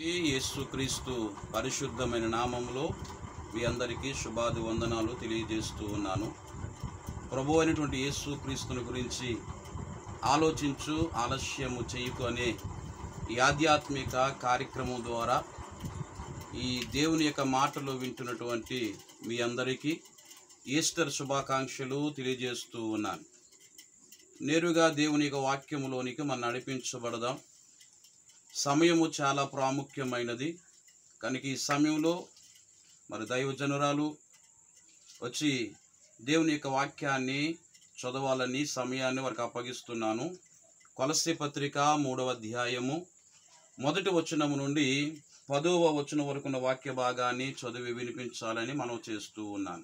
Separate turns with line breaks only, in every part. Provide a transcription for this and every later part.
ఈ యేసుక్రీస్తు పరిశుద్ధమైన నామములో మీ అందరికీ శుభాది వందనాలు తెలియజేస్తూ ఉన్నాను ప్రభు అయినటువంటి యేసుక్రీస్తుని గురించి ఆలోచించు ఆలస్యము చేయకు అనే ఈ ఆధ్యాత్మిక కార్యక్రమం ద్వారా ఈ దేవుని యొక్క మాటలు వింటున్నటువంటి మీ అందరికీ ఈస్టర్ శుభాకాంక్షలు తెలియజేస్తూ ఉన్నాను నేరుగా దేవుని యొక్క వాక్యములోనికి మనం నడిపించబడదాం సమయము చాలా ప్రాముఖ్యమైనది కనుక ఈ సమయంలో మరి దైవజనురాలు వచ్చి దేవుని యొక్క వాక్యాన్ని చదవాలని సమయాన్ని వారికి అప్పగిస్తున్నాను కొలసి పత్రిక మూడవ అధ్యాయము మొదటి వచనము నుండి పదవ వచనం వరకు ఉన్న వాక్య భాగాన్ని చదివి వినిపించాలని మనం చేస్తూ ఉన్నాను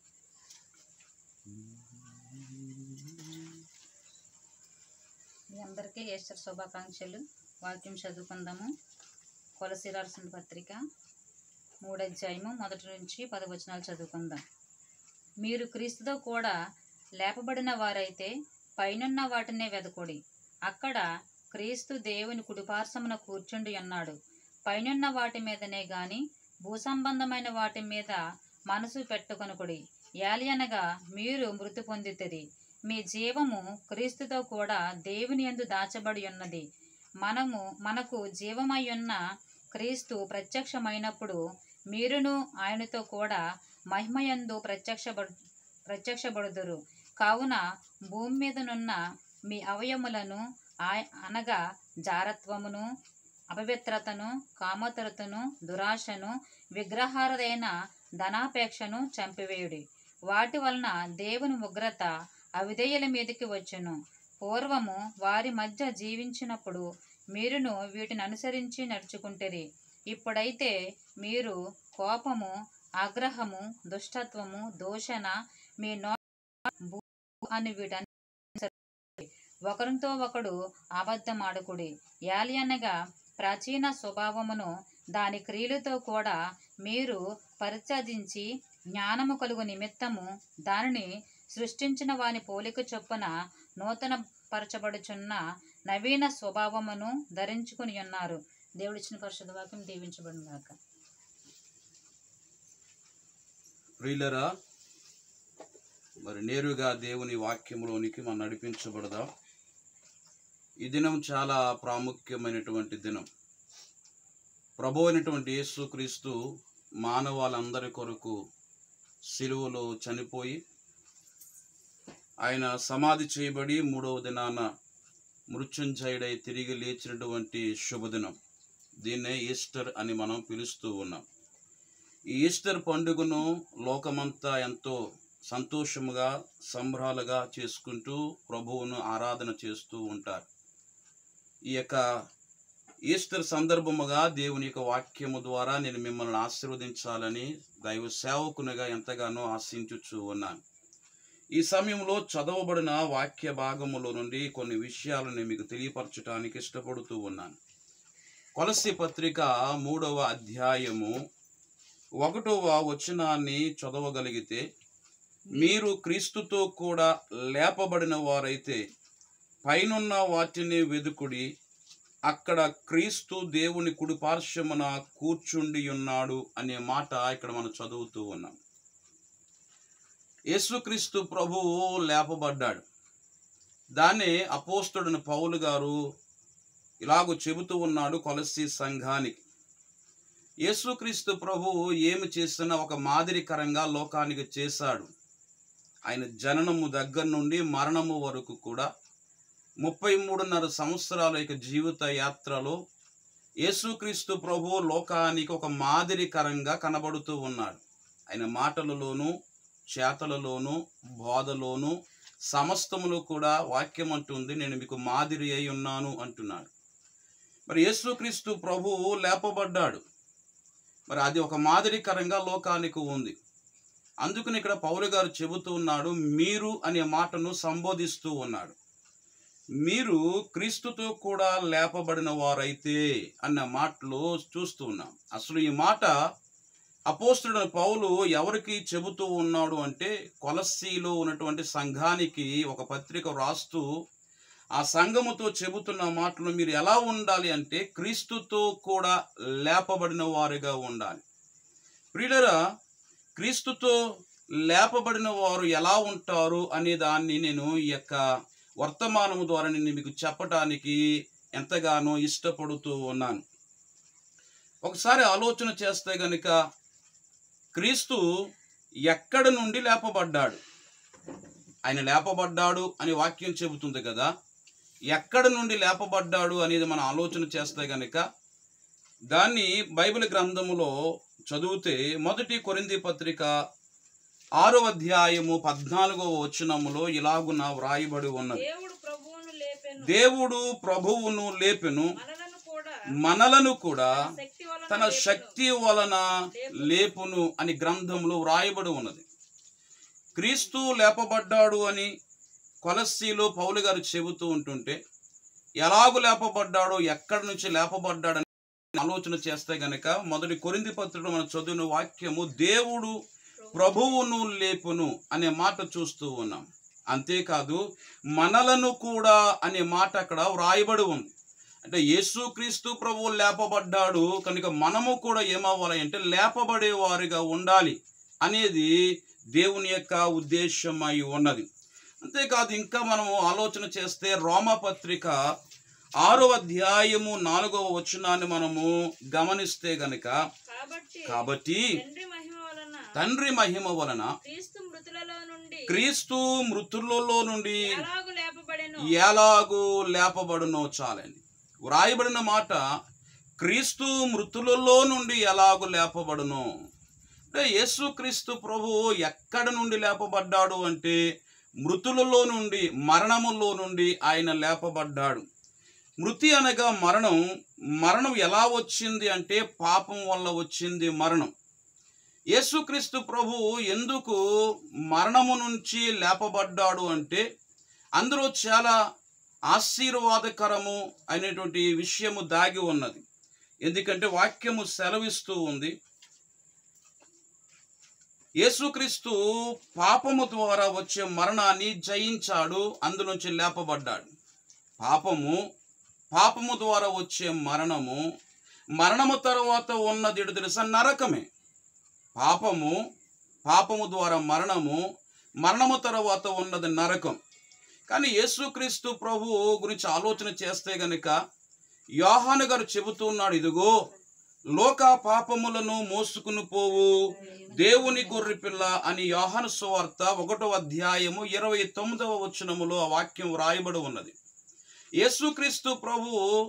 మీ అందరికీ ఈస్టర్ శుభాకాంక్షలు వాక్యం చదువుకుందాము కొలసి రాసిన పత్రిక మూడు అధ్యాయము మొదటి నుంచి పది వచనాలు చదువుకుందాం మీరు క్రీస్తుతో కూడా లేపబడిన వారైతే పైనున్న వాటినే వెదకుడి అక్కడ క్రీస్తు దేవుని కుడిపార్శ్వమున కూర్చుండి ఉన్నాడు పైనున్న వాటి మీదనే గాని భూసంబంధమైన వాటి మీద మనసు పెట్టుకొనుకుడి యాలియనగా మీరు మృతి పొందితిరి మీ జీవము క్రీస్తుతో కూడా దేవుని యందు దాచబడి ఉన్నది మనము మనకు జీవమై ఉన్న క్రీస్తు ప్రత్యక్షమైనప్పుడు మీరును ఆయనతో కూడా మహిమయందు ప్రత్యక్షబడు ప్రత్యక్షపడుదురు కావున భూమి మీదనున్న మీ అవయములను ఆయ అనగా జారత్వమును అపవిత్రతను కామతరతను దురాశను విగ్రహారదైన ధనాపేక్షను చంపివేయుడి వాటి వలన దేవుని ఉగ్రత అవిధేయుల మీదకి వచ్చును పూర్వము వారి మధ్య జీవించినప్పుడు మీరును వీటిని అనుసరించి నడుచుకుంటారు ఇప్పుడైతే మీరు కోపము ఆగ్రహము దుష్టత్వము దూషణ మీ నో భూ అని వీటన్ని ఒకరితో ఒకడు అబద్ధమాడుకుడి యాలియనగా ప్రాచీన స్వభావమును దాని క్రియలతో కూడా మీరు పరిత్యజించి జ్ఞానము కలుగు నిమిత్తము దానిని సృష్టించిన వాని పోలిక చొప్పున నూతన పరచబడుచున్న నవీన స్వభావమును ధరించుకుని ఉన్నారు దేవుడిచ్చిన పరిశుద్ధ వాక్యం దీవించబడిన గాక
ప్రియులరా మరి నేరుగా దేవుని వాక్యములోనికి మనం నడిపించబడదాం ఈ దినం చాలా ప్రాముఖ్యమైనటువంటి దినం ప్రభు అయినటువంటి యేసుక్రీస్తు మానవాళ్ళందరి కొరకు సిలువలో చనిపోయి ఆయన సమాధి చేయబడి మూడవ దినాన మృత్యుంజయుడై తిరిగి లేచినటువంటి శుభదినం దీన్నే ఈస్టర్ అని మనం పిలుస్తూ ఉన్నాం ఈ ఈస్టర్ పండుగను లోకమంతా ఎంతో సంతోషముగా సంబరాలుగా చేసుకుంటూ ప్రభువును ఆరాధన చేస్తూ ఉంటారు ఈ యొక్క ఈస్టర్ సందర్భముగా దేవుని యొక్క వాక్యము ద్వారా నేను మిమ్మల్ని ఆశీర్వదించాలని దైవ సేవకునిగా ఎంతగానో ఆశించుచూ ఉన్నాను ఈ సమయంలో చదవబడిన వాక్య భాగములో నుండి కొన్ని విషయాలను మీకు తెలియపరచడానికి ఇష్టపడుతూ ఉన్నాను కొలసి పత్రిక మూడవ అధ్యాయము ఒకటవ వచనాన్ని చదవగలిగితే మీరు క్రీస్తుతో కూడా లేపబడిన వారైతే పైనున్న వాటిని వెదుకుడి అక్కడ క్రీస్తు దేవుని కుడి పార్శ్వమున కూర్చుండి ఉన్నాడు అనే మాట ఇక్కడ మనం చదువుతూ ఉన్నాం యేసుక్రీస్తు ప్రభువు లేపబడ్డాడు దాన్ని అపోస్తుడిని పౌలు గారు ఇలాగూ చెబుతూ ఉన్నాడు కొలసి సంఘానికి యేసుక్రీస్తు ప్రభువు ఏమి చేసినా ఒక మాదిరికరంగా లోకానికి చేశాడు ఆయన జననము దగ్గర నుండి మరణము వరకు కూడా ముప్పై మూడున్నర సంవత్సరాల యొక్క జీవిత యాత్రలో యేసుక్రీస్తు ప్రభు లోకానికి ఒక మాదిరికరంగా కనబడుతూ ఉన్నాడు ఆయన మాటలలోనూ చేతలలోనూ బోధలోనూ సమస్తములో కూడా వాక్యం అంటుంది నేను మీకు మాదిరి అయి ఉన్నాను అంటున్నాడు మరి యేసుక్రీస్తు ప్రభువు లేపబడ్డాడు మరి అది ఒక మాదిరికరంగా లోకానికి ఉంది అందుకని ఇక్కడ పౌలు గారు చెబుతూ ఉన్నాడు మీరు అనే మాటను సంబోధిస్తూ ఉన్నాడు మీరు క్రీస్తుతో కూడా లేపబడిన వారైతే అన్న మాటలు చూస్తూ ఉన్నాం అసలు ఈ మాట అపోస్తుడైన పౌలు ఎవరికి చెబుతూ ఉన్నాడు అంటే కొలస్సీలో ఉన్నటువంటి సంఘానికి ఒక పత్రిక రాస్తూ ఆ సంఘముతో చెబుతున్న మాటలు మీరు ఎలా ఉండాలి అంటే క్రీస్తుతో కూడా లేపబడిన వారుగా ఉండాలి ప్రియులరా క్రీస్తుతో లేపబడిన వారు ఎలా ఉంటారు అనే దాన్ని నేను ఈ యొక్క వర్తమానము ద్వారా నేను మీకు చెప్పడానికి ఎంతగానో ఇష్టపడుతూ ఉన్నాను ఒకసారి ఆలోచన చేస్తే గనుక క్రీస్తు ఎక్కడి నుండి లేపబడ్డాడు ఆయన లేపబడ్డాడు అని వాక్యం చెబుతుంది కదా ఎక్కడి నుండి లేపబడ్డాడు అనేది మనం ఆలోచన చేస్తే గనుక దాన్ని బైబిల్ గ్రంథములో చదివితే మొదటి కొరింది పత్రిక ఆరో అధ్యాయము పద్నాలుగో వచనములో ఇలాగున వ్రాయబడి ఉన్నది
దేవుడు ప్రభువును లేపెను
దేవుడు ప్రభువును లేపెను
మనలను కూడా
మనలను కూడా
శక్తి వలన
తన
లేపెను.
శక్తి వలన లేపును అని గ్రంథంలో వ్రాయబడి ఉన్నది క్రీస్తు లేపబడ్డాడు అని కొలస్సీలో పౌలు గారు చెబుతూ ఉంటుంటే ఎలాగు లేపబడ్డాడో ఎక్కడి నుంచి లేపబడ్డాడని ఆలోచన చేస్తే గనక మొదటి కొరింది పత్రుడు మనం చదివిన వాక్యము దేవుడు ప్రభువును లేపును అనే మాట చూస్తూ ఉన్నాం అంతేకాదు మనలను కూడా అనే మాట అక్కడ వ్రాయబడి ఉంది అంటే యేసుక్రీస్తు ప్రభువు లేపబడ్డాడు కనుక మనము కూడా ఏమవ్వాలి అంటే లేపబడే వారిగా ఉండాలి అనేది దేవుని యొక్క ఉద్దేశం అయి ఉన్నది అంతేకాదు ఇంకా మనము ఆలోచన చేస్తే రోమపత్రిక ఆరో అధ్యాయము నాలుగవ వచనాన్ని మనము గమనిస్తే గనక
కాబట్టి
కాబట్టి
తండ్రి మహిమ వలన
తండ్రి మహిమ వలన
క్రీస్తు మృతులలో నుండి
క్రీస్తు మృతులలో నుండి
ఎలాగు లేపబడెను
ఎలాగూ లేపబడునో చాలండి వ్రాయబడిన మాట క్రీస్తు మృతులలో నుండి ఎలాగూ లేపబడును అంటే యేసుక్రీస్తు ప్రభు ఎక్కడ నుండి లేపబడ్డాడు అంటే మృతులలో నుండి మరణములో నుండి ఆయన లేపబడ్డాడు మృతి అనగా మరణం మరణం ఎలా వచ్చింది అంటే పాపం వల్ల వచ్చింది మరణం యేసుక్రీస్తు ప్రభు ఎందుకు మరణము నుంచి లేపబడ్డాడు అంటే అందులో చాలా ఆశీర్వాదకరము అనేటువంటి విషయము దాగి ఉన్నది ఎందుకంటే వాక్యము సెలవిస్తూ ఉంది యేసుక్రీస్తు పాపము ద్వారా వచ్చే మరణాన్ని జయించాడు అందులోంచి లేపబడ్డాడు పాపము పాపము ద్వారా వచ్చే మరణము మరణము తర్వాత ఉన్నది ఎటు తెలుసా నరకమే పాపము పాపము ద్వారా మరణము మరణము తర్వాత ఉన్నది నరకం కానీ యేసుక్రీస్తు ప్రభు గురించి ఆలోచన చేస్తే గనుక యోహాను గారు చెబుతున్నాడు ఇదిగో లోక పాపములను మోసుకుని పోవు దేవుని గొర్రె పిల్ల అని యోహాను సువార్త ఒకటో అధ్యాయము ఇరవై తొమ్మిదవ వచనములో ఆ వాక్యం వ్రాయబడి ఉన్నది యేసుక్రీస్తు ప్రభు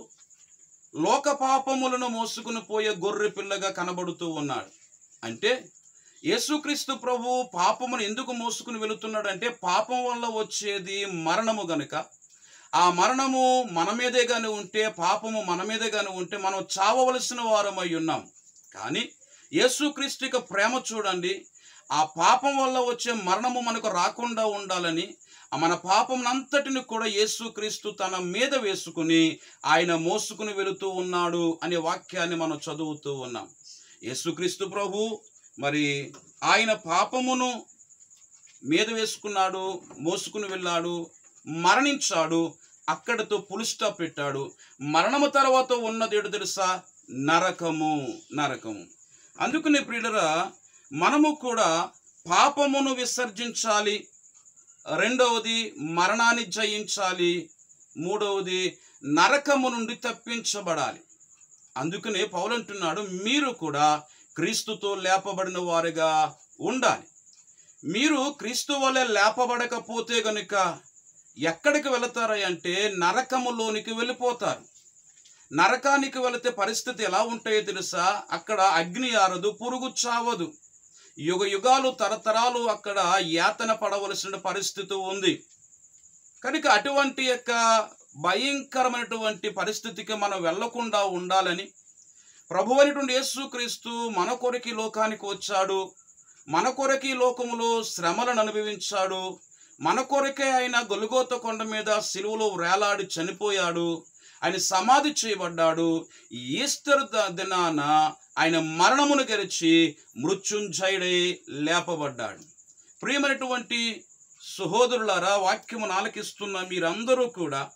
లోక పాపములను మోసుకుని పోయే గొర్రె పిల్లగా కనబడుతూ ఉన్నాడు అంటే యేసుక్రీస్తు ప్రభు పాపమును ఎందుకు మోసుకుని వెళుతున్నాడు అంటే పాపం వల్ల వచ్చేది మరణము గనుక ఆ మరణము మన మీదే గాని ఉంటే పాపము మన మీదే గాని ఉంటే మనం చావవలసిన వారమై ఉన్నాం కానీ యేసుక్రీస్తు యొక్క ప్రేమ చూడండి ఆ పాపం వల్ల వచ్చే మరణము మనకు రాకుండా ఉండాలని ఆ మన పాపమునంతటిని కూడా యేసుక్రీస్తు తన మీద వేసుకుని ఆయన మోసుకుని వెళుతూ ఉన్నాడు అనే వాక్యాన్ని మనం చదువుతూ ఉన్నాం యేసుక్రీస్తు ప్రభు మరి ఆయన పాపమును మీద వేసుకున్నాడు మోసుకుని వెళ్ళాడు మరణించాడు అక్కడితో పులి స్టాప్ పెట్టాడు మరణము తర్వాత ఉన్నది ఏడు తెలుసా నరకము నరకము అందుకనే ప్రియులరా మనము కూడా పాపమును విసర్జించాలి రెండవది మరణాన్ని జయించాలి మూడవది నరకము నుండి తప్పించబడాలి అందుకనే పౌలంటున్నాడు మీరు కూడా క్రీస్తుతో లేపబడిన వారుగా ఉండాలి మీరు క్రీస్తు వలె లేపబడకపోతే గనుక ఎక్కడికి వెళతారు అంటే నరకములోనికి వెళ్ళిపోతారు నరకానికి వెళితే పరిస్థితి ఎలా ఉంటాయో తెలుసా అక్కడ అగ్ని ఆరదు పురుగు చావదు యుగ యుగాలు తరతరాలు అక్కడ యాతన పడవలసిన పరిస్థితి ఉంది కనుక అటువంటి యొక్క భయంకరమైనటువంటి పరిస్థితికి మనం వెళ్లకుండా ఉండాలని ప్రభు అయినటువంటి యేసుక్రీస్తు మన కొరకి ఈ లోకానికి వచ్చాడు మన కొరకి ఈ లోకములో శ్రమలను అనుభవించాడు మన కొరకే ఆయన గొలుగోత కొండ మీద సిలువలో వేలాడి చనిపోయాడు ఆయన సమాధి చేయబడ్డాడు ఈ ఈస్టర్ ద- దినాన ఆయన మరణమును గెలిచి మృత్యుంజయుడై లేపబడ్డాడు ప్రియమైనటువంటి సహోదరులారా వాక్యము నాలకిస్తున్న మీరందరూ కూడా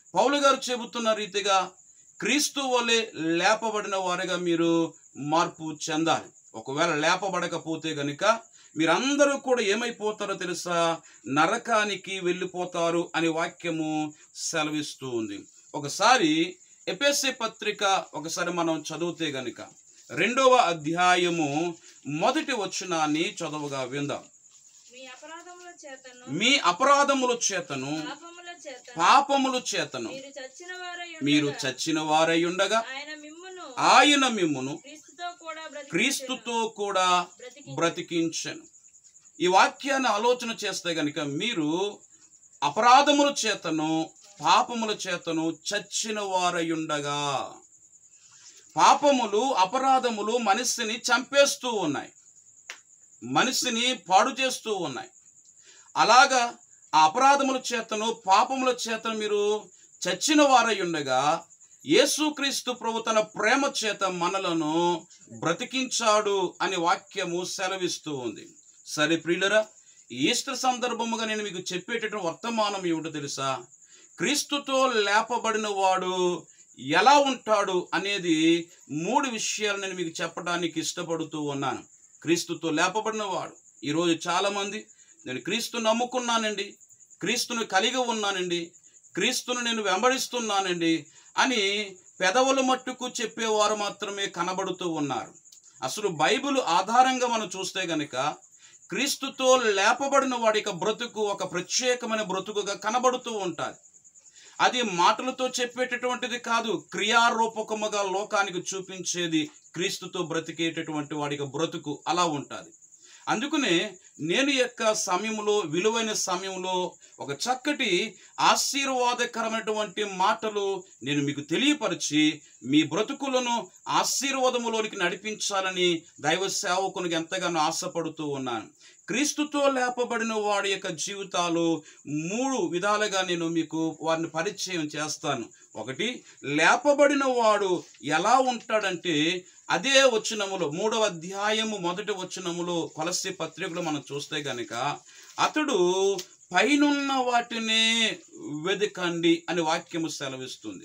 పౌలు గారు చెబుతున్న రీతిగా క్రీస్తు వలె లేపబడిన వారిగా మీరు మార్పు చెందాలి ఒకవేళ లేపబడకపోతే గనుక మీరందరూ కూడా ఏమైపోతారో తెలుసా నరకానికి వెళ్ళిపోతారు అని వాక్యము సెలవిస్తూ ఉంది ఒకసారి ఎపిఎస్సి పత్రిక ఒకసారి మనం చదివితే గనుక రెండవ అధ్యాయము మొదటి వచనాన్ని చదవగా విందాం
మీ అపరాధముల చేతను
మీ అపరాధముల చేతను
పాపముల చేతను
పాపముల చేతను
మీరు చచ్చిన వారై
మీరు
ఉండగా
చచ్చిన వారై ఉండగా
ఆయన మిమ్మును
ఆయన మిమ్మును
క్రీస్తుతో కూడా బ్రతికించెను.
క్రీస్తుతో కూడా
బ్రతికి
బ్రతికించను ఈ వాక్యాన్ని ఆలోచన చేస్తే గనుక మీరు అపరాధముల చేతను పాపముల చేతను చచ్చిన వారయుండగా పాపములు అపరాధములు మనిషిని చంపేస్తూ ఉన్నాయి మనిషిని పాడు చేస్తూ ఉన్నాయి అలాగా ఆ అపరాధముల చేతను పాపముల చేతను మీరు చచ్చిన వారై ఉండగా యేసుక్రీస్తు ప్రభు తన ప్రేమ చేత మనలను బ్రతికించాడు అని వాక్యము సెలవిస్తూ ఉంది సరే ప్రియులరా ఈస్టర్ సందర్భముగా నేను మీకు చెప్పేటటువంటి వర్తమానం ఏమిటో తెలుసా క్రీస్తుతో లేపబడిన వాడు ఎలా ఉంటాడు అనేది మూడు విషయాలు నేను మీకు చెప్పడానికి ఇష్టపడుతూ ఉన్నాను క్రీస్తుతో లేపబడిన వాడు ఈరోజు చాలామంది నేను క్రీస్తు నమ్ముకున్నానండి క్రీస్తును కలిగి ఉన్నానండి క్రీస్తును నేను వెంబడిస్తున్నానండి అని పెదవుల మట్టుకు చెప్పేవారు మాత్రమే కనబడుతూ ఉన్నారు అసలు బైబిల్ ఆధారంగా మనం చూస్తే గనుక క్రీస్తుతో లేపబడిన వాడి యొక్క బ్రతుకు ఒక ప్రత్యేకమైన బ్రతుకుగా కనబడుతూ ఉంటుంది అది మాటలతో చెప్పేటటువంటిది కాదు క్రియారూపకముగా లోకానికి చూపించేది క్రీస్తుతో బ్రతికేటటువంటి వాడి యొక్క బ్రతుకు అలా ఉంటుంది అందుకనే నేను ఈ యొక్క సమయంలో విలువైన సమయంలో ఒక చక్కటి ఆశీర్వాదకరమైనటువంటి మాటలు నేను మీకు తెలియపరిచి మీ బ్రతుకులను ఆశీర్వాదములోనికి నడిపించాలని దైవ సేవకునికి ఎంతగానో ఆశపడుతూ ఉన్నాను క్రీస్తుతో లేపబడిన వాడి యొక్క జీవితాలు మూడు విధాలుగా నేను మీకు వారిని పరిచయం చేస్తాను ఒకటి లేపబడిన వాడు ఎలా ఉంటాడంటే అదే వచనములో మూడవ అధ్యాయము మొదటి వచనములో కొలసి పత్రికలు మనం చూస్తే గనుక అతడు పైనున్న వాటినే వెదకండి అని వాక్యము సెలవిస్తుంది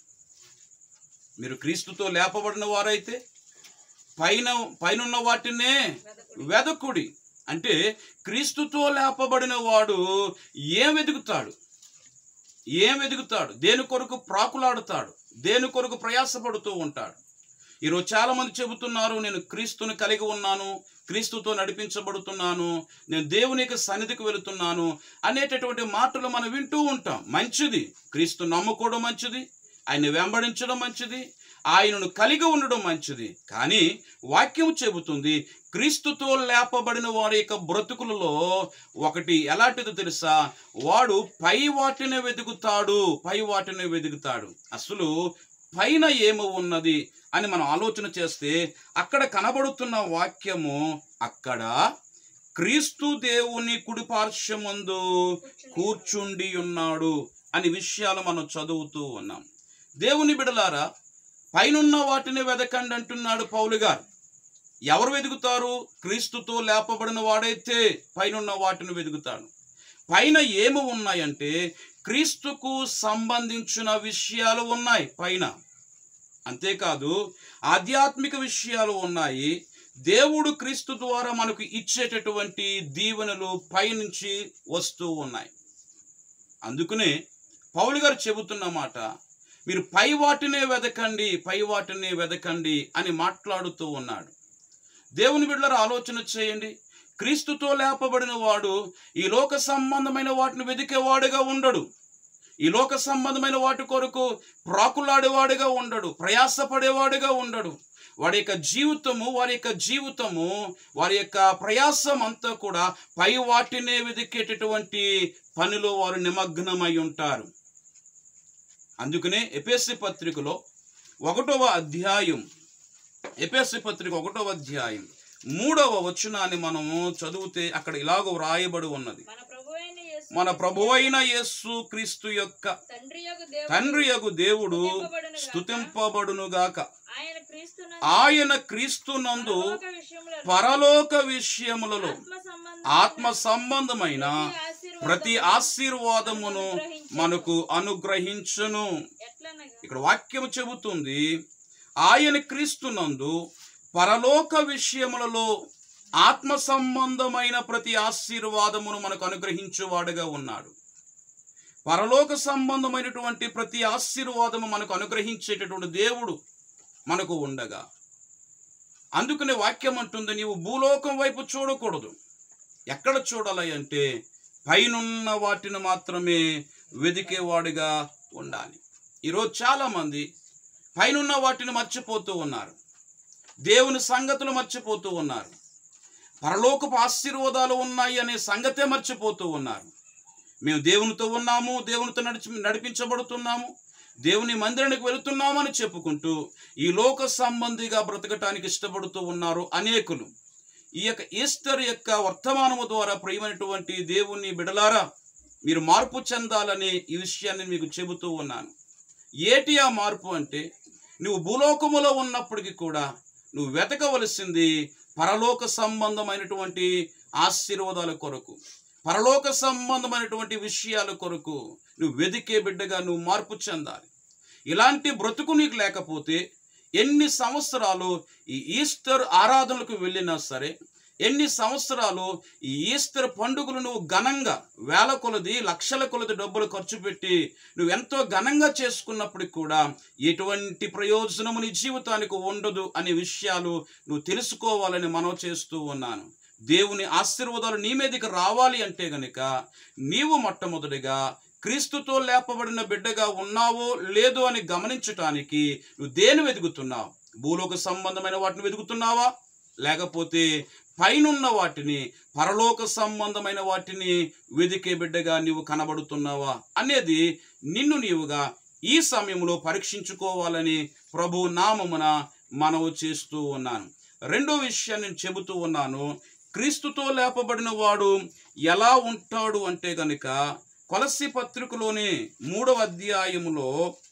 మీరు క్రీస్తుతో లేపబడిన వారైతే పైన పైనున్న వాటినే వెదకుడి అంటే క్రీస్తుతో లేపబడిన వాడు ఏం వెతుకుతాడు ఏం వెతుకుతాడు దేని కొరకు ప్రాకులాడుతాడు దేని కొరకు ప్రయాసపడుతూ ఉంటాడు ఈరోజు చాలా మంది చెబుతున్నారు నేను క్రీస్తుని కలిగి ఉన్నాను క్రీస్తుతో నడిపించబడుతున్నాను నేను దేవుని యొక్క సన్నిధికి వెళుతున్నాను అనేటటువంటి మాటలు మనం వింటూ ఉంటాం మంచిది క్రీస్తు నమ్ముకోవడం మంచిది ఆయన వెంబడించడం మంచిది ఆయనను కలిగి ఉండడం మంచిది కానీ వాక్యం చెబుతుంది క్రీస్తుతో లేపబడిన వారి యొక్క బ్రతుకులలో ఒకటి ఎలాంటిదో తెలుసా వాడు పై వాటిని వెతుకుతాడు పై వాటిని వెతుకుతాడు అసలు పైన ఏమో ఉన్నది అని మనం ఆలోచన చేస్తే అక్కడ కనబడుతున్న వాక్యము అక్కడ క్రీస్తు దేవుని కుడిపార్శ్వమందు కూర్చుండి ఉన్నాడు అని విషయాలు మనం చదువుతూ ఉన్నాం దేవుని బిడలారా పైనున్న వాటిని వెదకండి అంటున్నాడు పౌలు గారు ఎవరు వెతుకుతారు క్రీస్తుతో లేపబడిన వాడైతే పైనున్న వాటిని వెతుకుతాడు పైన ఏమి ఉన్నాయంటే క్రీస్తుకు సంబంధించిన విషయాలు ఉన్నాయి పైన అంతేకాదు ఆధ్యాత్మిక విషయాలు ఉన్నాయి దేవుడు క్రీస్తు ద్వారా మనకు ఇచ్చేటటువంటి దీవెనలు పైనుంచి వస్తూ ఉన్నాయి అందుకనే పౌలు గారు చెబుతున్న మాట మీరు పై వాటినే వెదకండి పై వాటినే వెదకండి అని మాట్లాడుతూ ఉన్నాడు దేవుని బిడ్డల ఆలోచన చేయండి క్రీస్తుతో లేపబడిన వాడు ఈ లోక సంబంధమైన వాటిని వెదికేవాడుగా ఉండడు ఈ లోక సంబంధమైన వాటి కొరకు ప్రాకులాడేవాడుగా ఉండడు ప్రయాసపడేవాడుగా ఉండడు వాడి యొక్క జీవితము వారి యొక్క జీవితము వారి యొక్క ప్రయాసం అంతా కూడా పై వాటినే వెదికేటటువంటి పనిలో వారు నిమగ్నమై ఉంటారు అందుకనే ఎపిఎస్సి పత్రికలో ఒకటవ అధ్యాయం ఎపిఎస్సి పత్రిక ఒకటవ అధ్యాయం మూడవ వచనాన్ని మనము చదివితే అక్కడ ఇలాగ వ్రాయబడి ఉన్నది
మన ప్రభువైన యేసు
మన ప్రభువైన యేసు క్రీస్తు యొక్క
తండ్రి యొక్క దేవుడు
తండ్రి యొక్క దేవుడు స్తుతింపబడునుగాక
ఆయన క్రీస్తు
ఆయన క్రీస్తునందు
విషయంలో
పరలోక విషయములలో
ఆత్మ సంబంధం
ఆత్మ సంబంధమైన ప్రతి ఆశీర్వాదమును మనకు అనుగ్రహించును
ఎట్లనగా
ఇక్కడ వాక్యము చెబుతుంది ఆయన క్రీస్తునందు పరలోక విషయములలో ఆత్మ సంబంధమైన ప్రతి ఆశీర్వాదమును మనకు అనుగ్రహించువాడుగా ఉన్నాడు పరలోక సంబంధమైనటువంటి ప్రతి ఆశీర్వాదము మనకు అనుగ్రహించేటటువంటి దేవుడు మనకు ఉండగా అందుకనే వాక్యం అంటుంది నీవు భూలోకం వైపు చూడకూడదు ఎక్కడ చూడాలి అంటే పైనున్న వాటిని మాత్రమే వెదికేవాడిగా ఉండాలి ఈరోజు చాలామంది పైనున్న వాటిని మర్చిపోతూ ఉన్నారు దేవుని సంగతులు మర్చిపోతూ ఉన్నారు పరలోకపు ఆశీర్వాదాలు ఉన్నాయి అనే సంగతే మర్చిపోతూ ఉన్నారు మేము దేవునితో ఉన్నాము దేవునితో నడిచి నడిపించబడుతున్నాము దేవుని మందిరానికి వెళుతున్నాము అని చెప్పుకుంటూ ఈ లోక సంబంధిగా బ్రతకటానికి ఇష్టపడుతూ ఉన్నారు అనేకులు ఈ యొక్క ఈస్టర్ యొక్క వర్తమానము ద్వారా ప్రియమైనటువంటి దేవుని బిడలారా మీరు మార్పు చెందాలని ఈ విషయాన్ని మీకు చెబుతూ ఉన్నాను ఏటి ఆ మార్పు అంటే నువ్వు భూలోకములో ఉన్నప్పటికీ కూడా నువ్వు వెతకవలసింది పరలోక సంబంధమైనటువంటి ఆశీర్వాదాల కొరకు పరలోక సంబంధమైనటువంటి విషయాల కొరకు నువ్వు వెదికే బిడ్డగా నువ్వు మార్పు చెందాలి ఇలాంటి బ్రతుకు నీకు లేకపోతే ఎన్ని సంవత్సరాలు ఈ ఈస్టర్ ఆరాధనలకు వెళ్ళినా సరే ఎన్ని సంవత్సరాలు ఈ ఈస్టర్ పండుగలు నువ్వు ఘనంగా వేల కొలది లక్షల కొలది డబ్బులు ఖర్చు పెట్టి నువ్వు ఎంతో ఘనంగా చేసుకున్నప్పటికి కూడా ఎటువంటి ప్రయోజనము నీ జీవితానికి ఉండదు అనే విషయాలు నువ్వు తెలుసుకోవాలని మనవి చేస్తూ ఉన్నాను దేవుని ఆశీర్వాదాలు నీ మీదకి రావాలి అంటే గనుక నీవు మొట్టమొదటిగా క్రీస్తుతో లేపబడిన బిడ్డగా ఉన్నావో లేదో అని గమనించటానికి నువ్వు దేని వెతుకుతున్నావు భూలోక సంబంధమైన వాటిని వెతుకుతున్నావా లేకపోతే పైనున్న వాటిని పరలోక సంబంధమైన వాటిని వెదికే బిడ్డగా నీవు కనబడుతున్నావా అనేది నిన్ను నీవుగా ఈ సమయంలో పరీక్షించుకోవాలని ప్రభు నామమున మనవి చేస్తూ ఉన్నాను రెండో విషయాన్ని నేను చెబుతూ ఉన్నాను క్రీస్తుతో లేపబడిన వాడు ఎలా ఉంటాడు అంటే గనుక కొలసి పత్రికలోని మూడవ అధ్యాయములో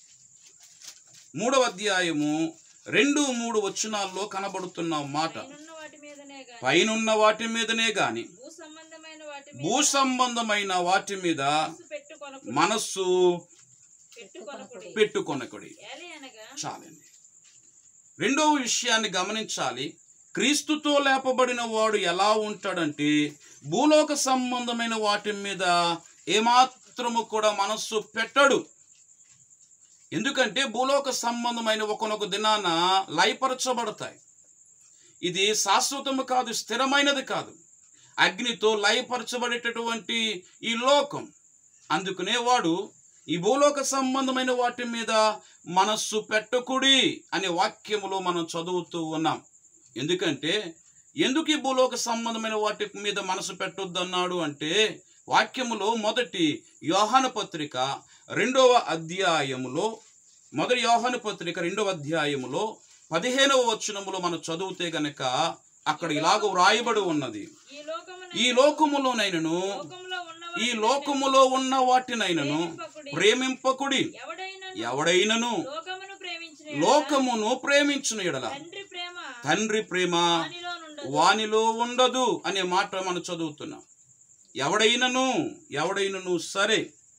మూడవ అధ్యాయము రెండు మూడు వచనాల్లో కనబడుతున్న మాట
పైనున్న వాటి మీదనే గాని
పైనున్న వాటి మీదనే గాని
భూ సంబంధమైన వాటి మీద
భూ సంబంధమైన వాటి మీద
మనస్సు పెట్టుకొనకుడి
మనస్సు
పెట్టుకొనకుడి
పెట్టుకొనకుడి
ఏలి అనగా
చాలండి రెండవ విషయాన్ని గమనించాలి క్రీస్తుతో లేపబడిన వాడు ఎలా ఉంటాడంటే భూలోక సంబంధమైన వాటి మీద ఏమాత్రము కూడా మనస్సు పెట్టడు ఎందుకంటే భూలోక సంబంధమైన ఒకనొక దినాన లయపరచబడతాయి ఇది శాశ్వతము కాదు స్థిరమైనది కాదు అగ్నితో లయపరచబడేటటువంటి ఈ లోకం అందుకనే వాడు ఈ భూలోక సంబంధమైన వాటి మీద మనస్సు పెట్టకుడి అనే వాక్యములో మనం చదువుతూ ఉన్నాం ఎందుకంటే ఎందుకు ఈ భూలోక సంబంధమైన వాటి మీద మనసు పెట్టొద్దన్నాడు అంటే వాక్యములో మొదటి యోహాను పత్రిక రెండవ అధ్యాయములో మొదటి యోహాను పత్రిక రెండవ అధ్యాయములో పదిహేనవ వచనములో మనం చదివితే గనక అక్కడ ఇలాగ వ్రాయబడి ఉన్నది
ఈ లోకమున
ఈ లోకములోనైనను
లోకములో ఉన్న
ఈ లోకములో ఉన్న వాటినైనను ప్రేమింపకుడి
ఎవడైనా
ఎవడైనను
లోకమును ప్రేమించిన ఎడల
లోకమును ప్రేమించిన ఎడల
తండ్రి ప్రేమ
తండ్రి ప్రేమ
వానిలో నుండదు
వానిలో ఉండదు అనే మాట మనం చదువుతున్నాం ఎవడైనను ఎవడైనను సరే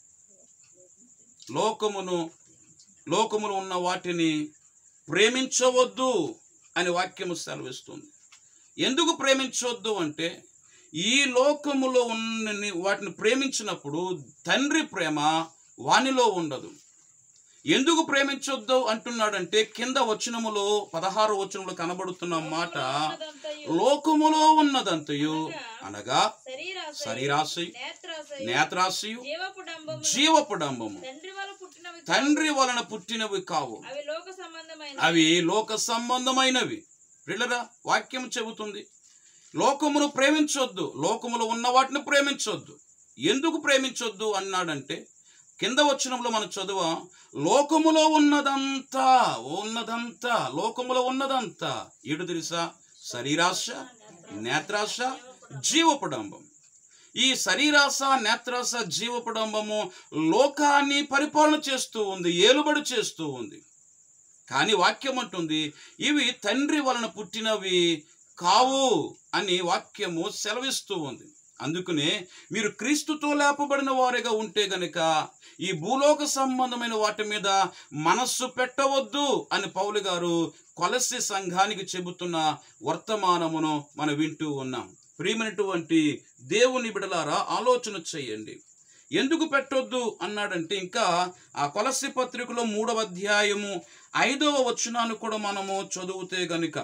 లోకమును లోకములో ఉన్న వాటిని ప్రేమించవద్దు అని వాక్యము సెలవిస్తుంది ఎందుకు ప్రేమించవద్దు అంటే ఈ లోకములో ఉన్న వాటిని ప్రేమించినప్పుడు తండ్రి ప్రేమ వానిలో ఉండదు ఎందుకు ప్రేమించొద్దు అంటున్నాడంటే కింద వచనములో పదహారు వచనములో కనబడుతున్న మాట
ఉన్నదంతయు
లోకములో ఉన్నదంతయు అనగా
శరీరాశ
శరీరాశి
నేత్రాశ
నేత్రాశయు
జీవపు డంబము
జీవపు డంబము
తండ్రి వల్ల పుట్టినవి
తండ్రి వలన పుట్టినవి కావు
అవి లోక సంబంధమైన
అవి లోక సంబంధమైనవి పిల్లరా వాక్యం చెబుతుంది లోకమును ప్రేమించొద్దు లోకములో ఉన్న వాటిని ప్రేమించొద్దు ఎందుకు ప్రేమించొద్దు అన్నాడంటే కింద వచనంలో మనం చదువు లోకములో ఉన్నదంతా ఉన్నదంతా లోకములో ఉన్నదంతా ఏడు తెలుసా శరీరాశ నేత్రాశ జీవపడంబం ఈ శరీరాశ నేత్రాశ జీవపడంబము లోకాన్ని పరిపాలన చేస్తూ ఉంది ఏలుబడి చేస్తూ ఉంది కానీ వాక్యం అంటుంది ఇవి తండ్రి వలన పుట్టినవి కావు అని వాక్యము సెలవిస్తూ ఉంది అందుకనే మీరు క్రీస్తుతో లేపబడిన వారిగా ఉంటే గనుక ఈ భూలోక సంబంధమైన వాటి మీద మనస్సు పెట్టవద్దు అని పౌలు గారు కొలసి సంఘానికి చెబుతున్న వర్తమానమును మనం వింటూ ఉన్నాం ప్రియమైనటువంటి దేవుని బిడలారా ఆలోచన చేయండి ఎందుకు పెట్టొద్దు అన్నాడంటే ఇంకా ఆ కొలసి పత్రికలో మూడవ అధ్యాయము ఐదవ వచనాన్ని కూడా మనము చదివితే గనుక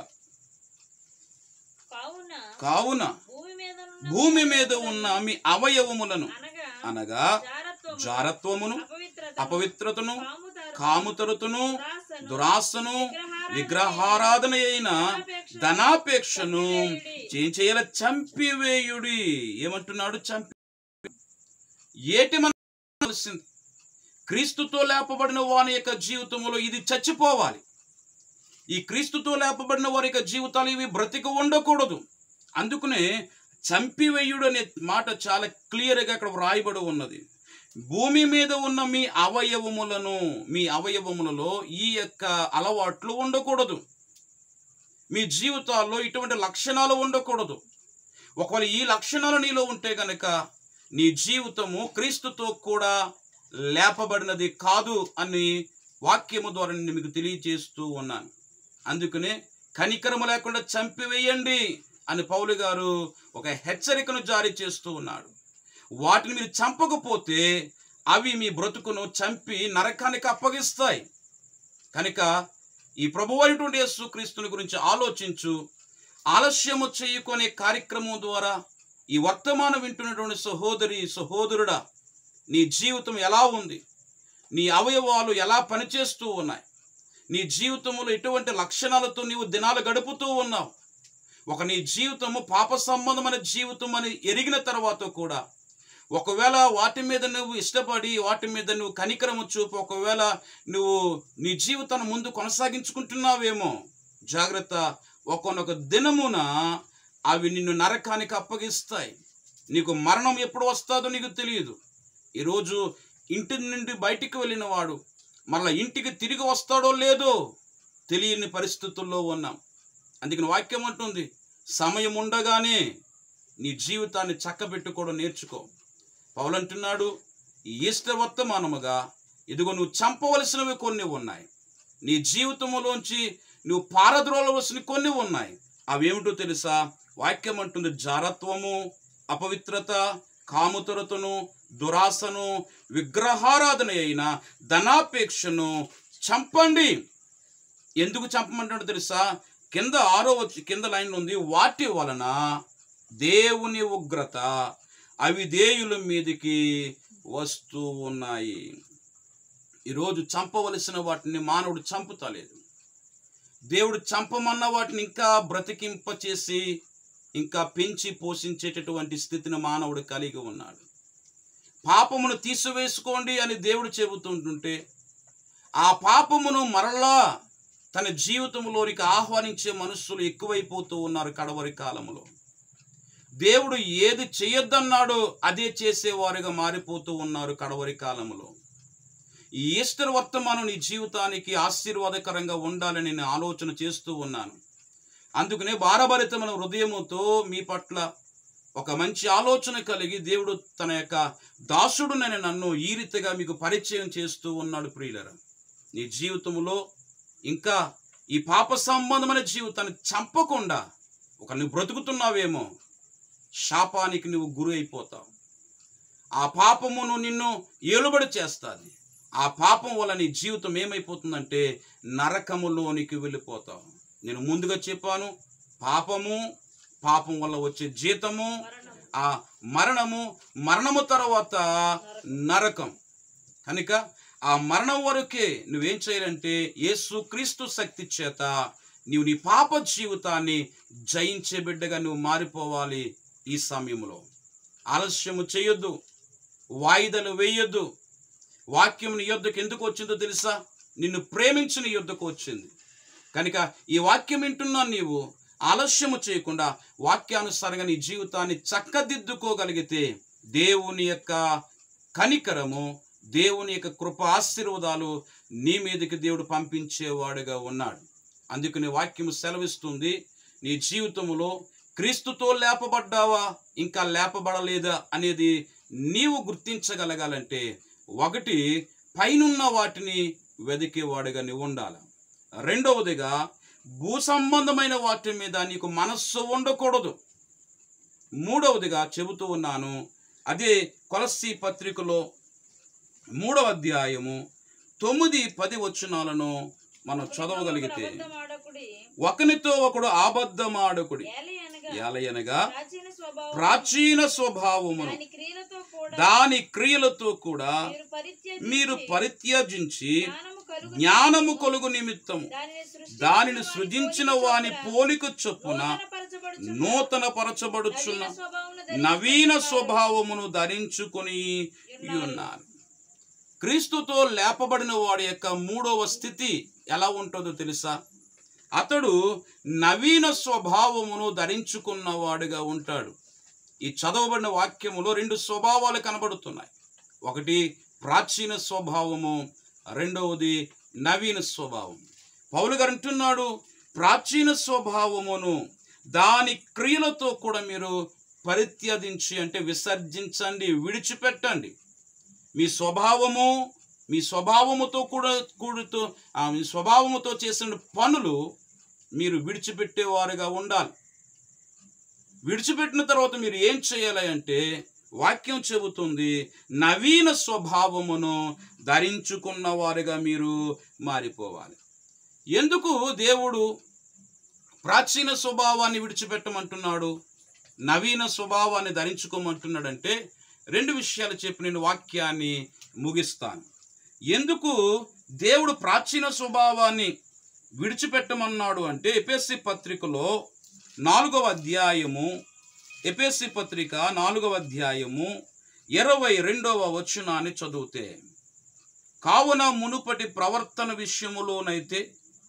కావున
కావున
భూమి మీద
భూమి మీద ఉన్న మీ అవయవములను
అనగా
అనగా
జారత్వము
జారత్వమును
అపవిత్రత
అపవిత్రతను
కాముతరు
కాముతరతును
దురాశను,
దురాశను
విగ్రహారాధన
విగ్రహారాధన అయిన
ధనాపేక్షను
ధనాపేక్షను
చంపివేయుడి.
ఏం చేయాల చంపివేయుడి ఏమంటున్నాడు చంపి ఏటి మనం కావలసింది? క్రీస్తుతో లేపబడిన వాని యొక్క జీవితంలో ఇది చచ్చిపోవాలి ఈ క్రీస్తుతో లేపబడిన వారి యొక్క జీవితాలు ఇవి బ్రతికి ఉండకూడదు అందుకనే చంపివేయుడు అనే మాట చాలా క్లియర్గా అక్కడ వ్రాయబడి ఉన్నది భూమి మీద ఉన్న మీ అవయవములను మీ అవయవములలో ఈ యొక్క అలవాట్లు ఉండకూడదు మీ జీవితాల్లో ఇటువంటి లక్షణాలు ఉండకూడదు ఒకవేళ ఈ లక్షణాలు నీలో ఉంటే గనక నీ జీవితము క్రీస్తుతో కూడా లేపబడినది కాదు అని వాక్యము ద్వారా నేను మీకు తెలియజేస్తూ ఉన్నాను అందుకనే కనికరము లేకుండా చంపివేయండి అని పౌలు గారు ఒక హెచ్చరికను జారీ చేస్తూ ఉన్నాడు వాటిని మీరు చంపకపోతే అవి మీ బ్రతుకును చంపి నరకానికి అప్పగిస్తాయి కనుక ఈ ప్రభు అయినటువంటి యేసుక్రీస్తుని గురించి ఆలోచించు ఆలస్యము చేయకునే కార్యక్రమం ద్వారా ఈ వర్తమానం వింటున్నటువంటి సహోదరి సహోదరుడా నీ జీవితం ఎలా ఉంది నీ అవయవాలు ఎలా పనిచేస్తూ ఉన్నాయి నీ జీవితంలో ఎటువంటి లక్షణాలతో నీవు దినాలు గడుపుతూ ఉన్నావు ఒక నీ జీవితము పాప సంబంధమైన జీవితం అని ఎరిగిన తర్వాత కూడా ఒకవేళ వాటి మీద నువ్వు ఇష్టపడి వాటి మీద నువ్వు కనికరము చూపు ఒకవేళ నువ్వు నీ జీవితాన్ని ముందు కొనసాగించుకుంటున్నావేమో జాగ్రత్త ఒకనొక దినమున అవి నిన్ను నరకానికి అప్పగిస్తాయి నీకు మరణం ఎప్పుడు వస్తుందో నీకు తెలియదు ఈరోజు ఇంటి నుండి బయటికి వెళ్ళిన వాడు మరలా ఇంటికి తిరిగి వస్తాడో లేదో తెలియని పరిస్థితుల్లో ఉన్నాం అందుకని వాక్యం అంటుంది సమయం ఉండగానే నీ జీవితాన్ని చక్కబెట్టుకోవడం నేర్చుకో పౌలంటున్నాడు ఈ ఈస్టర్ వర్తమానముగా ఇదిగో నువ్వు చంపవలసినవి కొన్ని ఉన్నాయి నీ జీవితంలోంచి నువ్వు పారద్రోలవలసిన కొన్ని ఉన్నాయి అవేమిటో తెలుసా వాక్యం అంటుంది జారత్వము అపవిత్రత కాముతరతను దురాశను విగ్రహారాధన అయిన ధనాపేక్షను చంపండి ఎందుకు చంపమంటాడో తెలుసా కింద ఆరో వచ్చి కింద లైన్ ఉంది వాటి వలన దేవుని ఉగ్రత అవిధేయుల మీదికి వస్తూ ఉన్నాయి ఈరోజు చంపవలసిన వాటిని మానవుడు చంపుతలేదు దేవుడు చంపమన్న వాటిని ఇంకా బ్రతికింపచేసి ఇంకా పెంచి పోషించేటటువంటి స్థితిని మానవుడు కలిగి ఉన్నాడు పాపమును తీసివేసుకోండి అని దేవుడు చెబుతుంటుంటే ఆ పాపమును మరలా తన జీవితంలోనికి ఆహ్వానించే మనుషులు ఎక్కువైపోతూ ఉన్నారు కడవరి కాలంలో దేవుడు ఏది చేయొద్దన్నాడో అదే చేసేవారుగా మారిపోతూ ఉన్నారు కడవరి కాలంలో ఈ ఈస్టర్ వర్తమానం నీ జీవితానికి ఆశీర్వాదకరంగా ఉండాలని నేను ఆలోచన చేస్తూ ఉన్నాను అందుకనే భారభరితమైన హృదయముతో మీ పట్ల ఒక మంచి ఆలోచన కలిగి దేవుడు తన యొక్క దాసుడునని నన్ను ఈ రీతిగా మీకు పరిచయం చేస్తూ ఉన్నాడు ప్రియులరా నీ జీవితంలో ఇంకా ఈ పాప సంబంధమైన జీవితాన్ని చంపకుండా ఒక నువ్వు బ్రతుకుతున్నావేమో శాపానికి నువ్వు గురి అయిపోతావు ఆ పాపమును నిన్ను ఏలుబడి చేస్తుంది ఆ పాపం వల్ల నీ జీవితం ఏమైపోతుందంటే నరకములోనికి వెళ్ళిపోతావు నేను ముందుగా చెప్పాను పాపము పాపం వల్ల వచ్చే జీతము ఆ మరణము మరణము తర్వాత నరకం కనుక ఆ మరణం వరకే నువ్వేం చేయాలంటే యేసు క్రీస్తు శక్తి చేత నీవు నీ పాప జీవితాన్ని జయించే బిడ్డగా నువ్వు మారిపోవాలి ఈ సమయంలో ఆలస్యము చేయొద్దు వాయిదలు వేయొద్దు వాక్యం నీ యొద్దకు ఎందుకు వచ్చిందో తెలుసా నిన్ను ప్రేమించిన యొద్దకు వచ్చింది కనుక ఈ వాక్యం వింటున్నా నీవు ఆలస్యము చేయకుండా వాక్యానుసారంగా నీ జీవితాన్ని చక్కదిద్దుకోగలిగితే దేవుని యొక్క కనికరము దేవుని యొక్క కృప ఆశీర్వాదాలు నీ మీదకి దేవుడు పంపించేవాడుగా ఉన్నాడు అందుకని వాక్యము సెలవిస్తుంది నీ జీవితంలో క్రీస్తుతో లేపబడ్డావా ఇంకా లేపబడలేదా అనేది నీవు గుర్తించగలగాలంటే ఒకటి పైనున్న వాటిని వెదికేవాడుగా నీవు ఉండాలి రెండవదిగా భూ సంబంధమైన వాటి మీద నీకు మనస్సు ఉండకూడదు మూడవదిగా చెబుతూ ఉన్నాను అదే కొలస్సి పత్రికలో మూడవ అధ్యాయము తొమ్మిది పది వచనాలను మనం చదవగలిగితే
అబద్ధమాడకుడి
ఒకనితో ఒకడు ఆబద్ధమాడకుడి
ఏలి అనగా
ఏలయనగా
ప్రాచీన స్వభావం
ప్రాచీన స్వభావమును
దాని క్రియలతో కూడా
దాని క్రియలతో కూడా
మీరు పరిత్యజించి
మీరు పరిత్యజించి
జ్ఞానము కలుగు
జ్ఞానము కొలుగు నిమిత్తము
దానిని సృష్టించిన
దానిని
వాని
సృజించిన
పోలిక
వాని
చొప్పున
పోలిక చొప్పున
నూతనపరచబడుచున్న
నూతన పరచబడుచున్న
నవీన స్వభావమును
నవీన
ధరించుకున్న
స్వభావమును ధరించుకొని ఉన్నారు క్రీస్తుతో లేపబడిన వాడి యొక్క మూడవ స్థితి ఎలా ఉంటుందో తెలుసా అతడు నవీన స్వభావమును ధరించుకున్నవాడుగా ఉంటాడు ఈ చదవబడిన వాక్యములో రెండు స్వభావాలు కనబడుతున్నాయి ఒకటి ప్రాచీన స్వభావము రెండవది నవీన స్వభావం పౌలు గారు అంటున్నాడు ప్రాచీన స్వభావమును దాని క్రియలతో కూడా మీరు పరిత్యజించి అంటే విసర్జించండి విడిచిపెట్టండి మీ స్వభావము మీ స్వభావముతో కూడా కూడుతూ ఆ, మీ స్వభావముతో చేసిన పనులు మీరు విడిచిపెట్టేవారుగా ఉండాలి విడిచిపెట్టిన తర్వాత మీరు ఏం చేయాలి అంటే వాక్యం చెబుతుంది నవీన స్వభావమును ధరించుకున్న వారుగా మీరు మారిపోవాలి ఎందుకు దేవుడు ప్రాచీన స్వభావాన్ని విడిచిపెట్టమంటున్నాడు నవీన స్వభావాన్ని ధరించుకోమంటున్నాడంటే రెండు విషయాలు చెప్పి నేను వాక్యాన్ని ముగిస్తాను ఎందుకు దేవుడు ప్రాచీన స్వభావాన్ని విడిచిపెట్టమన్నాడు అంటే ఎపిఎస్సి పత్రికలో నాలుగవ అధ్యాయము ఎపిఎస్సి పత్రిక నాలుగవ అధ్యాయము ఇరవై రెండవ వచనాన్ని చదివితే కావున మునుపటి ప్రవర్తన విషయములోనైతే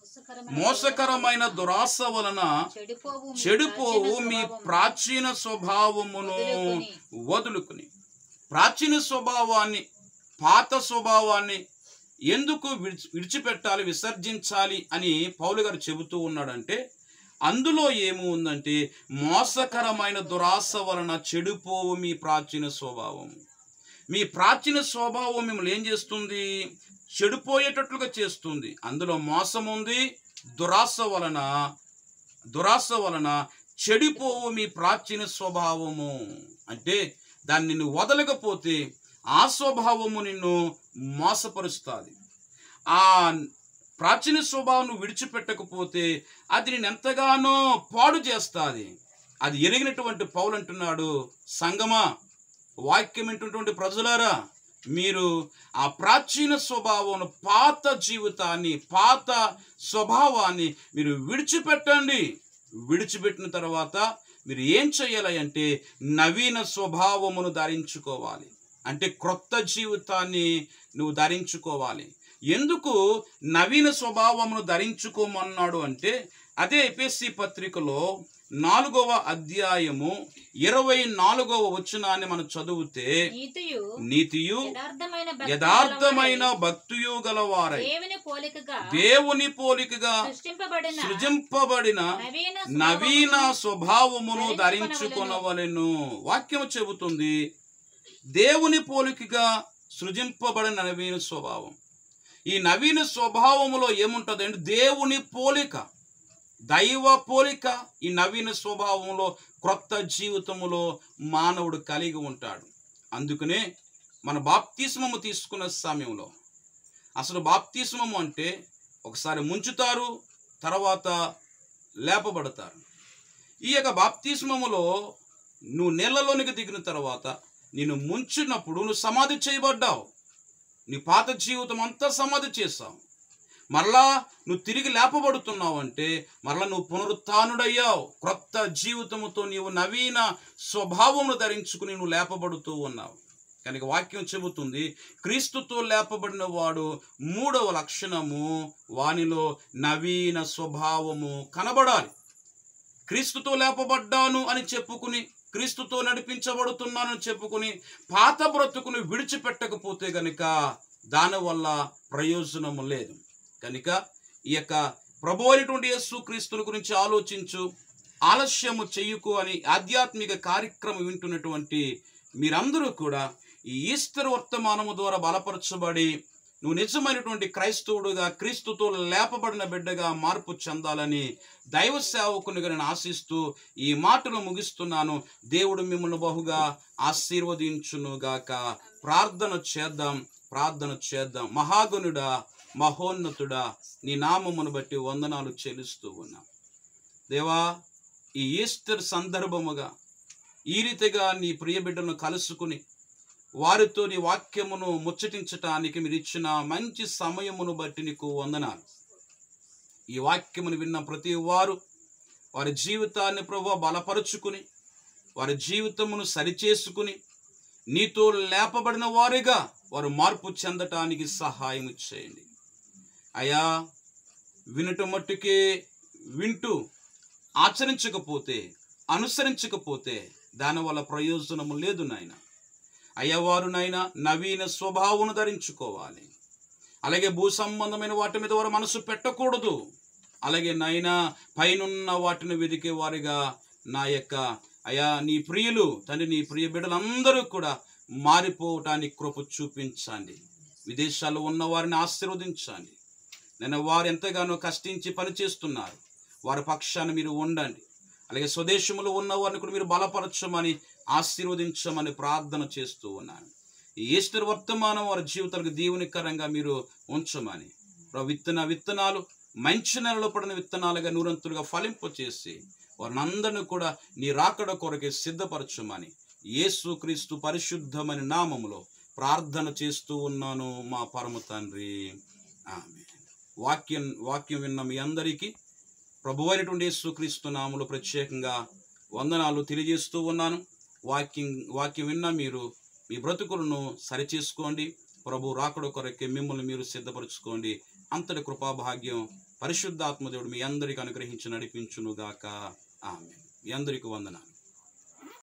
మోసకరమైన దురాశ వలన
చెడిపోవు మీ
చెడిపోవు మీ
ప్రాచీన
ప్రాచీన స్వభావమును
వదులుకుని.
వదులుకుని ప్రాచీన స్వభావాన్ని పాత స్వభావాన్ని ఎందుకు విడిచి విడిచిపెట్టాలి విసర్జించాలి అని పౌలు గారు చెబుతూ ఉన్నాడంటే అందులో ఏమి ఉందంటే మోసకరమైన దురాశ వలన చెడిపోవు మీ ప్రాచీన స్వభావం మీ ప్రాచీన స్వభావం మిమ్మల్ని ఏం చేస్తుంది చెడిపోయేటట్లుగా చేస్తుంది అందులో మోసం ఉంది దురాశ వలన దురాశ వలన చెడిపోవు మీ ప్రాచీన స్వభావము అంటే దాన్ని నిన్ను వదలకపోతే ఆ స్వభావము నిన్ను మోసపరుస్తుంది ఆ ప్రాచీన స్వభావం నువ్వు విడిచిపెట్టకపోతే అది నేను ఎంతగానో పాడు చేస్తుంది అది ఎరిగినటువంటి పౌలు అంటున్నాడు సంగమా వాక్యం వింటున్నటువంటి ప్రజలారా మీరు ఆ ప్రాచీన స్వభావం పాత జీవితాన్ని పాత స్వభావాన్ని మీరు విడిచిపెట్టండి విడిచిపెట్టిన తర్వాత మీరు ఏం చేయాలి అంటే నవీన స్వభావమును ధరించుకోవాలి అంటే క్రొత్త జీవితాన్ని నువ్వు ధరించుకోవాలి ఎందుకు నవీన స్వభావమును ధరించుకోమన్నాడు అంటే అదే ఎపిఎస్సి పత్రికలో నాలుగవ అధ్యాయము ఇరవై నాలుగవ వచనాన్ని మనం చదివితే
నీతియు
నీతియు
యథార్థమైన భక్తి
యథార్థమైన
గలవారై,
భక్తియు గలవారై
దేవుని పోలికగా
దేవుని పోలికగా
సృష్టింపబడిన
సృజింపబడిన
నవీన
నవీన
స్వభావమును
స్వభావమును ధరించుకొనవలెను వాక్యము చెబుతుంది దేవుని పోలికగా సృజింపబడిన నవీన స్వభావం ఈ నవీన స్వభావములో ఏముంటుంది అంటే దేవుని పోలిక దైవ పోలిక ఈ నవీన స్వభావంలో క్రొత్త జీవితములో మానవుడు కలిగి ఉంటాడు అందుకనే మన బాప్తిస్మము తీసుకున్న సమయంలో అసలు బాప్తిస్మము అంటే ఒకసారి ముంచుతారు తర్వాత లేపబడతారు ఈ యొక్క బాప్తిస్మములో నువ్వు నీళ్ళలోనికి దిగిన తర్వాత నిన్ను ముంచినప్పుడు నువ్వు సమాధి చేయబడ్డావు నీ పాత జీవితం అంతా సమాధి చేస్తావు మరలా నువ్వు తిరిగి లేపబడుతున్నావు అంటే మరలా నువ్వు పునరుత్డయ్యావు క్రొత్త జీవితముతో నీవు నవీన స్వభావమును ధరించుకుని నువ్వు లేపబడుతూ ఉన్నావు కనుక వాక్యం చెబుతుంది క్రీస్తుతో లేపబడిన వాడు మూడవ లక్షణము వానిలో నవీన స్వభావము కనబడాలి క్రీస్తుతో లేపబడ్డాను అని చెప్పుకుని క్రీస్తుతో నడిపించబడుతున్నానని చెప్పుకుని పాత బ్రతుకును విడిచిపెట్టకపోతే గనుక దానివల్ల ప్రయోజనము లేదు కనుక ఈ యొక్క ప్రభు అయినటువంటి యేసు క్రీస్తుని గురించి ఆలోచించు ఆలస్యము చెయ్యకు అని ఆధ్యాత్మిక కార్యక్రమం వింటున్నటువంటి మీరందరూ కూడా ఈ ఈస్టర్ వర్తమానము ద్వారా బలపరచబడి నువ్వు నిజమైనటువంటి క్రైస్తవుడుగా క్రీస్తుతో లేపబడిన బిడ్డగా మార్పు చెందాలని దైవ సేవకునిగా నేను ఆశిస్తూ ఈ మాటలు ముగిస్తున్నాను దేవుడు మిమ్మల్ని బహుగా ఆశీర్వదించునుగాక ప్రార్థన చేద్దాం ప్రార్థన చేద్దాం మహాగుణుడా మహోన్నతుడా నీ నామమును బట్టి వందనాలు చెల్లిస్తూ ఉన్నా దేవా ఈ ఈస్టర్ సందర్భముగా ఈ రీతిగా నీ ప్రియ బిడ్డను కలుసుకుని వారితో నీ వాక్యమును ముచ్చటించటానికి మీరు ఇచ్చిన మంచి సమయమును బట్టి నీకు వందనాలు ఈ వాక్యమును విన్న ప్రతి వారు వారి జీవితాన్ని ప్రభు బలపరుచుకుని వారి జీవితమును సరిచేసుకుని నీతో లేపబడిన వారిగా వారు మార్పు చెందటానికి సహాయం చేయండి అయా వినటం మట్టుకే వింటూ ఆచరించకపోతే అనుసరించకపోతే దానివల్ల ప్రయోజనము లేదు నాయన అయ్యవారు నాయన నవీన స్వభావమును ధరించుకోవాలి అలాగే భూ సంబంధమైన వాటి మీద వారు మనసు పెట్టకూడదు అలాగే నాయన పైనున్న వాటిని వెదికే వారిగా నా యొక్క అయా నీ ప్రియులు తండ్రి నీ ప్రియ బిడ్డలందరూ కూడా మారిపోవటానికి కృప చూపించండి విదేశాల్లో ఉన్న వారిని ఆశీర్వదించండి నేను వారు ఎంతగానో కష్టించి పనిచేస్తున్నారు వారి పక్షాన మీరు ఉండండి అలాగే స్వదేశములో ఉన్న వారిని కూడా మీరు బలపరచమని ఆశీర్వదించమని ప్రార్థన చేస్తూ ఉన్నాను ఈ ఈస్టర్ వర్తమానం వారి జీవితాలకు దీవునికరంగా మీరు ఉంచమని ప్రభు విత్తన విత్తనాలు మంచి నెలలో పడిన విత్తనాలుగా నూరంతులుగా ఫలింపచేసి వారిని అందరిని కూడా నీ రాకడ కొరకే సిద్ధపరచమని యేసు క్రీస్తు పరిశుద్ధమైన నామములో ప్రార్థన చేస్తూ ఉన్నాను మా పరమ తండ్రి ఆమె వాక్యం వాక్యం విన్న మీ అందరికీ ప్రభువైనటువంటి యేసుక్రీస్తు నామములో ప్రత్యేకంగా వందనాలు తెలియజేస్తూ ఉన్నాను వాక్యం వాక్యం విన్న మీరు మీ బ్రతుకులను సరిచేసుకోండి ప్రభు రాకడ కొరకే మిమ్మల్ని మీరు సిద్ధపరచుకోండి అంతటి కృపాభాగ్యం పరిశుద్ధాత్మదేవుడు మీ అందరికీ అనుగ్రహించి నడిపించునుగాక ఆమె మీ అందరికీ వందనాలు